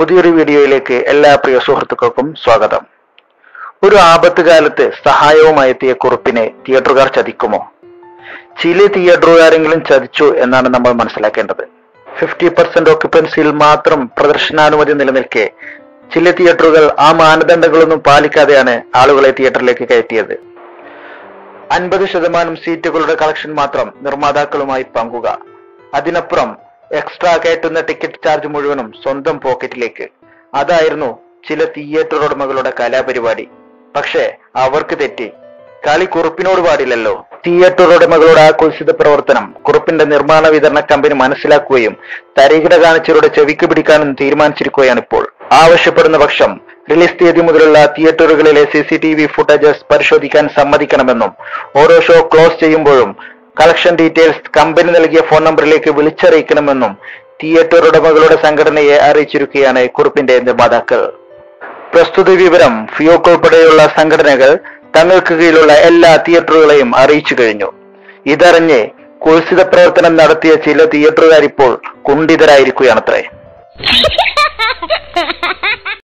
പുതിയൊരു വീഡിയോയിലേക്ക് എല്ലാ പ്രിയ സുഹൃത്തുക്കൾക്കും സ്വാഗതം ഒരു ആപത്ത് കാലത്ത് സഹായവുമായി എത്തിയ കുറിപ്പിനെ തിയേറ്ററുകാർ ചതിക്കുമോ ചില തിയേറ്ററുകാരെങ്കിലും ചതിച്ചു എന്നാണ് നമ്മൾ മനസ്സിലാക്കേണ്ടത് ഫിഫ്റ്റി പെർസെന്റ് ഓക്യുപ്പൻസിയിൽ മാത്രം പ്രദർശനാനുമതി നിലനിൽക്കെ ചില തിയേറ്ററുകൾ ആ മാനദണ്ഡങ്ങളൊന്നും പാലിക്കാതെയാണ് ആളുകളെ തിയേറ്ററിലേക്ക് കയറ്റിയത് അൻപത് ശതമാനം സീറ്റുകളുടെ കളക്ഷൻ മാത്രം നിർമ്മാതാക്കളുമായി പങ്കുക അതിനപ്പുറം എക്സ്ട്രാ കയറ്റുന്ന ടിക്കറ്റ് ചാർജ് മുഴുവനും സ്വന്തം പോക്കറ്റിലേക്ക് അതായിരുന്നു ചില തിയേറ്റർ ഉടമകളുടെ കലാപരിപാടി പക്ഷേ അവർക്ക് തെറ്റി കളി കുറുപ്പിനോട് പാടില്ലല്ലോ തിയേറ്റർ ഉടമകളുടെ ആ കുൽസിത പ്രവർത്തനം കുറുപ്പിന്റെ നിർമ്മാണ വിതരണ കമ്പനി മനസ്സിലാക്കുകയും തരികിട കാണിച്ചവരുടെ ചെവിക്ക് പിടിക്കാനും തീരുമാനിച്ചിരിക്കുകയാണ് ഇപ്പോൾ ആവശ്യപ്പെടുന്ന പക്ഷം റിലീസ് തീയതി മുതലുള്ള തിയേറ്ററുകളിലെ C C T V footages പരിശോധിക്കാൻ സമ്മതിക്കണമെന്നും ഓരോ ഷോ ക്ലോസ് ചെയ്യുമ്പോഴും കളക്ഷൻ ഡീറ്റെയിൽസ് കമ്പനി നൽകിയ ഫോൺ നമ്പറിലേക്ക് വിളിച്ചറിയിക്കണമെന്നും തിയേറ്റർ ഉടമകളുടെ സംഘടനയെ അറിയിച്ചിരിക്കുകയാണ് കുറിപ്പിന്റെ നിർമ്മാതാക്കൾ പ്രസ്തുത വിവരം ഫിയോക്ക് ഉൾപ്പെടെയുള്ള സംഘടനകൾ തങ്ങൾക്ക് കീഴിലുള്ള എല്ലാ തിയേറ്ററുകളെയും അറിയിച്ചു കഴിഞ്ഞു ഇതറിഞ്ഞ് കുൽസിത പ്രവർത്തനം നടത്തിയ ചില തിയേറ്ററുകാർ ഇപ്പോൾ കുണ്ഠിതരായിരിക്കുകയാണത്രേ